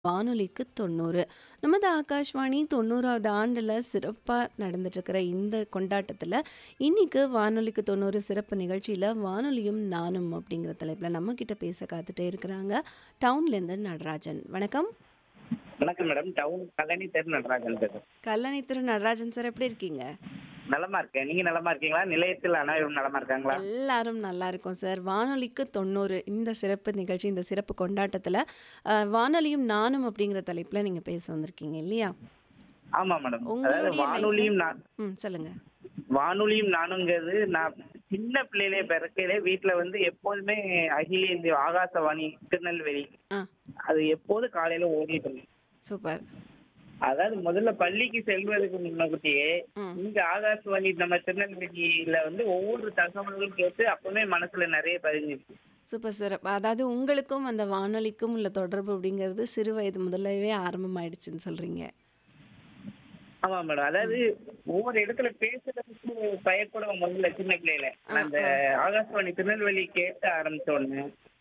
வானொலிக்கு 90. நமது ஆகாஷ்வாணி 90வது ஆண்டுல சிறப்பா நடந்துட்டுருக்கிற இந்த கொண்டாட்டத்துல, இன்னைக்கு வானொலிக்கு 90 சிறப்பு நிகழ்ச்சியில "வானொலியும் நானும்" அப்படிங்கிற தலைப்புல நம்ம கிட்ட பேச காத்துட்டே இருக்கிறாங்க. டவுன்லேருந்து நடராஜன். வணக்கம். வணக்கம் மேடம். டவுன் கல்லணை தெரு நடராஜன் பேசுறேன். கல்லணை திரு நடராஜன் சார் எப்படி இருக்கீங்க? நலமா இருக்கேன். நீங்க நலமா இருக்கீங்களா? நிலையத்தில் அனைவரும் நலமா இருக்காங்களா? எல்லாரும் நல்லா இருக்கோம் சார். வானொலிக்கு 90 இந்த சிறப்பு நிகழ்ச்சி, இந்த சிறப்பு கொண்டாட்டத்துல, அ "வானொலியும் நானும்" அப்படிங்கிற தலைப்புல நீங்க பேச வந்திருக்கீங்க இல்லையா? ஆமா மேடம். அதாவது உங்களுடைய லைஃப்ல வானொலியும் நான் ம். சொல்லுங்க. வானொலியும் நானுங்கிறது நான் சின்ன பிள்ளையிலே பிறக்கையிலே வீட்ல வந்து எப்போதுமே அகில இந்திய ஆகாசவாணி திருநெல்வேலி ஆ. அது எப்போதும் காலையில ஓடிட்டு இருக்கும். சூப்பர். அதாவது முதல்ல பள்ளிக்கு செல்வதற்கு முன்னக்கூட்டியே ம். இங்க ஆகாசவாணி நம்ம திருநெல்வேலியில வந்து ஒவ்வொரு தகவல்களும் கேட்டு அப்பவே மனசுல நிறைய பதிஞ்சிருச்சு. Super sir. அதாவது உங்களுக்கும் அந்த வானொலிக்கும் உள்ள தொடர்பு அப்படிங்கிறது சிறு வயது முதல்லவே ஆரம்பமாயிடுச்சுன்னு சொல்றீங்க. ஆமா மேடம். அதாவது ஒவ்வொரு இடத்துல பேசுறதுக்கு பயப்படுவோம் முதல்ல சின்ன பிள்ளையில. ஆ, அந்த ஆ. ஆகாசவாணி திருநெல்வேலி கேட்க ஆரம்பிச்ச உடனே